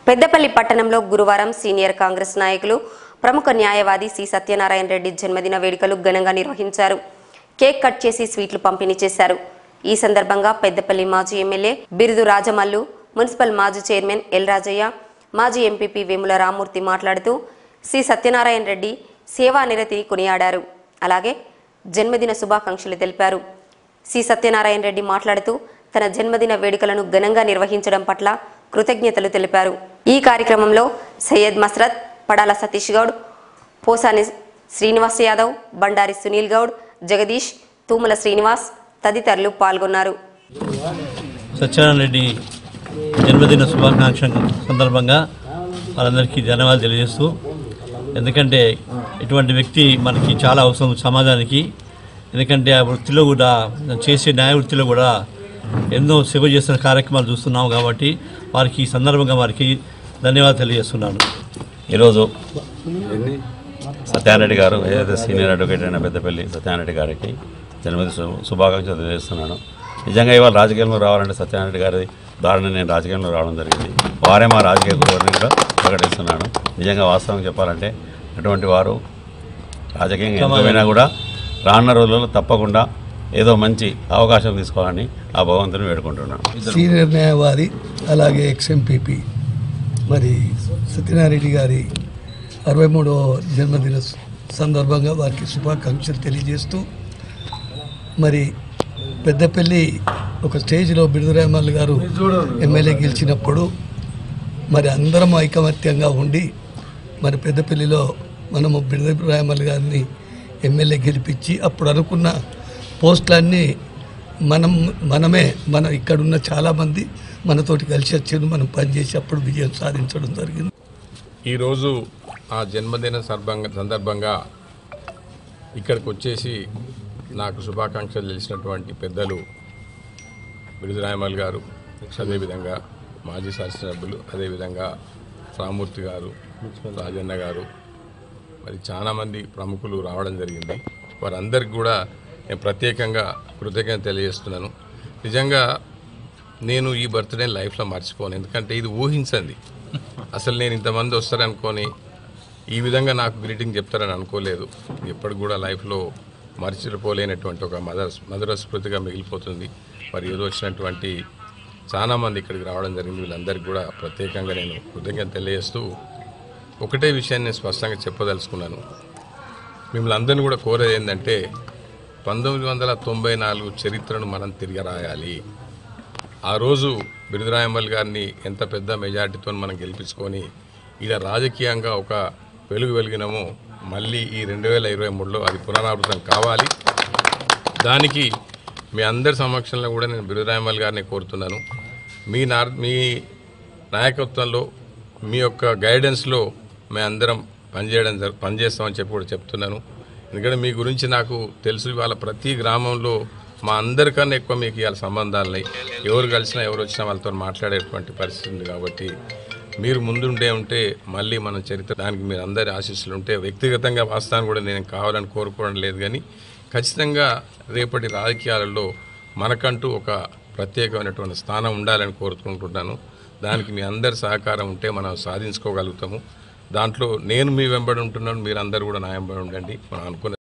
పెద్దపల్లి పట్టణంలో గురువారం సీనియర్ కాంగ్రెస్ నాయకులు ప్రముఖ న్యాయవాది సి సత్యనారాయణ రెడ్డి జన్మదిన వేడుకలు ఘనంగా నిర్వహించారు కేక్ కట్ చేసి స్వీట్లు పంపిణీ చేశారు ఈ సందర్భంగా పెద్దపల్లి మాజీ ఎమ్మెల్యే బిరుదు రాజమల్లు మున్సిపల్ మాజీ చైర్మన్ ఎల్ రాజయ్య మాజీ ఎంపీపీ వేముల రామూర్తి మాట్లాడుతూ సి సత్యనారాయణ రెడ్డి సేవా నిరతిని కొనియాడారు అలాగే జన్మదిన శుభాకాంక్షలు తెలిపారు సి సత్యనారాయణ రెడ్డి మాట్లాడుతూ తన జన్మదిన వేడుకలను ఘనంగా నిర్వహించడం పట్ల కృతజ్ఞతలు తెలిపారు ఈ కార్యక్రమంలో సయ్యద్ మస్రత్ పడాల సతీష్ గౌడ్ పోసాని శ్రీనివాస్ యాదవ్ బండారి సునీల్ గౌడ్ జగదీష్ తూముల శ్రీనివాస్ తదితరులు పాల్గొన్నారు సత్యనారాయణ రెడ్డి జన్మదిన శుభాకాంక్ష సందర్భంగా వాళ్ళందరికీ ధన్యవాదాలు తెలియజేస్తూ ఎందుకంటే ఇటువంటి వ్యక్తి మనకి చాలా అవసరం సమాజానికి ఎందుకంటే ఆ వృత్తిలో కూడా చేసే న్యాయ వృత్తిలో కూడా ఎన్నో సేవ చేస్తున్న కార్యక్రమాలు చూస్తున్నాం కాబట్టి వారికి ఈ సందర్భంగా వారికి ధన్యవాదాలు తెలియజేస్తున్నాను ఈరోజు సత్యారెడ్డి గారు ఏదైతే సీనియర్ అడ్వకేట్ అయిన పెద్దపల్లి సత్యారెడ్డి గారికి జన్మదిన శు- శుభాకాంక్షలు తెలియజేస్తున్నాను నిజంగా ఇవాళ రాజకీయంలో రావాలంటే సత్యనారాయణ గారి ద్వారా నేను రాజకీయంలో రావడం జరిగింది వారే మా రాజకీయ గురువుని కూడా ప్రకటిస్తున్నాను నిజంగా వాస్తవం చెప్పాలంటే అటువంటి వారు రాజకీయంగా ఎంతమైనా కూడా రానున్న రోజుల్లో తప్పకుండా ఏదో మంచి అవకాశం తీసుకోవాలని ఆ భగవంతుని వేడుకుంటున్నాను సీనియర్ న్యాయవాది అలాగే ఎక్స్ఎంపీపీ మరి సత్యనారాయణ గారి అరవై మూడవ జన్మదిన సందర్భంగా వారికి శుభాకాంక్షలు తెలియజేస్తూ మరి పెద్దపల్లి ఒక స్టేజ్లో బిడుదరామల్ గారు ఎమ్మెల్యే గెలిచినప్పుడు మరి అందరం ఐకమత్యంగా ఉండి మరి పెద్దపల్లిలో మనము బిడుదరామల్ గారిని ఎమ్మెల్యే గెలిపించి అప్పుడు అనుకున్న పోస్టులన్నీ మనం మనమే మన ఇక్కడున్న చాలామంది మనతోటి కలిసి వచ్చారు మనం పనిచేసి అప్పుడు విజయం సాధించడం జరిగింది ఈరోజు ఆ జన్మదిన సందర్భంగా సందర్భంగా ఇక్కడికి వచ్చేసి నాకు శుభాకాంక్షలు తెలిసినటువంటి పెద్దలు బిరుదురాయమల్ గారు అదేవిధంగా మాజీ శాసనసభ్యులు అదేవిధంగా రామూర్తి గారు రాజన్న గారు మరి చాలామంది ప్రముఖులు రావడం జరిగింది వారందరికీ కూడా నేను ప్రత్యేకంగా కృతజ్ఞత తెలియజేస్తున్నాను నిజంగా నేను ఈ బర్త్డే లైఫ్లో మర్చిపోను ఎందుకంటే ఇది ఊహించండి అసలు నేను ఇంతమంది వస్తారనుకొని ఈ విధంగా నాకు గ్రీటింగ్ చెప్తారని అనుకోలేదు ఎప్పటికి కూడా లైఫ్లో మర్చిపోలేనటువంటి ఒక మదర్ మధుర స్మృతిగా మిగిలిపోతుంది మరి ఏదో వచ్చినటువంటి చాలామంది ఇక్కడికి రావడం జరిగింది వీళ్ళందరికీ కూడా ప్రత్యేకంగా నేను కృతజ్ఞత తెలియజేస్తూ ఒకటే విషయాన్ని నేను స్పష్టంగా చెప్పదలుచుకున్నాను మిమ్మల్ని అందరినీ కూడా కోరేది ఏంటంటే పంతొమ్మిది వందల తొంభై నాలుగు చరిత్రను మనం తిరిగి రాయాలి ఆ రోజు బిరుదరాయమ్మల్ గారిని ఎంత పెద్ద మెజార్టీతో మనం గెలిపించుకొని ఇలా రాజకీయంగా ఒక వెలుగు వెలిగినామో మళ్ళీ ఈ రెండు వేల ఇరవై మూడులో అది పునరావృతం కావాలి దానికి మీ అందరి సమక్షంలో కూడా నేను బిరుదరాయమ్మల్ గారిని కోరుతున్నాను మీ నా మీ నాయకత్వంలో మీ యొక్క గైడెన్స్లో మేము అందరం పనిచేయడం జరు పనిచేస్తామని చెప్పి కూడా చెప్తున్నాను ఎందుకంటే మీ గురించి నాకు తెలుసు ఇవాళ ప్రతి గ్రామంలో మా అందరికన్నా ఎక్కువ మీకు ఇవాళ సంబంధాలు ఉన్నాయి ఎవరు కలిసినా ఎవరు వచ్చినా వాళ్ళతో మాట్లాడేటువంటి పరిస్థితి ఉంది కాబట్టి మీరు ముందుండే ఉంటే మళ్ళీ మన చరిత్ర దానికి మీరు అందరి ఆశీస్సులు ఉంటే వ్యక్తిగతంగా వాస్తవాన్ని కూడా నేను కావాలని కోరుకోవడం లేదు కానీ ఖచ్చితంగా రేపటి రాజకీయాలలో మనకంటూ ఒక ప్రత్యేకమైనటువంటి స్థానం ఉండాలని కోరుకుంటున్నాను దానికి మీ అందరి సహకారం ఉంటే మనం సాధించుకోగలుగుతాము దాంట్లో నేను మీ వెంబడి ఉంటున్నాను మీరందరూ కూడా నా వెంబడి ఉండండి మనం అనుకున్న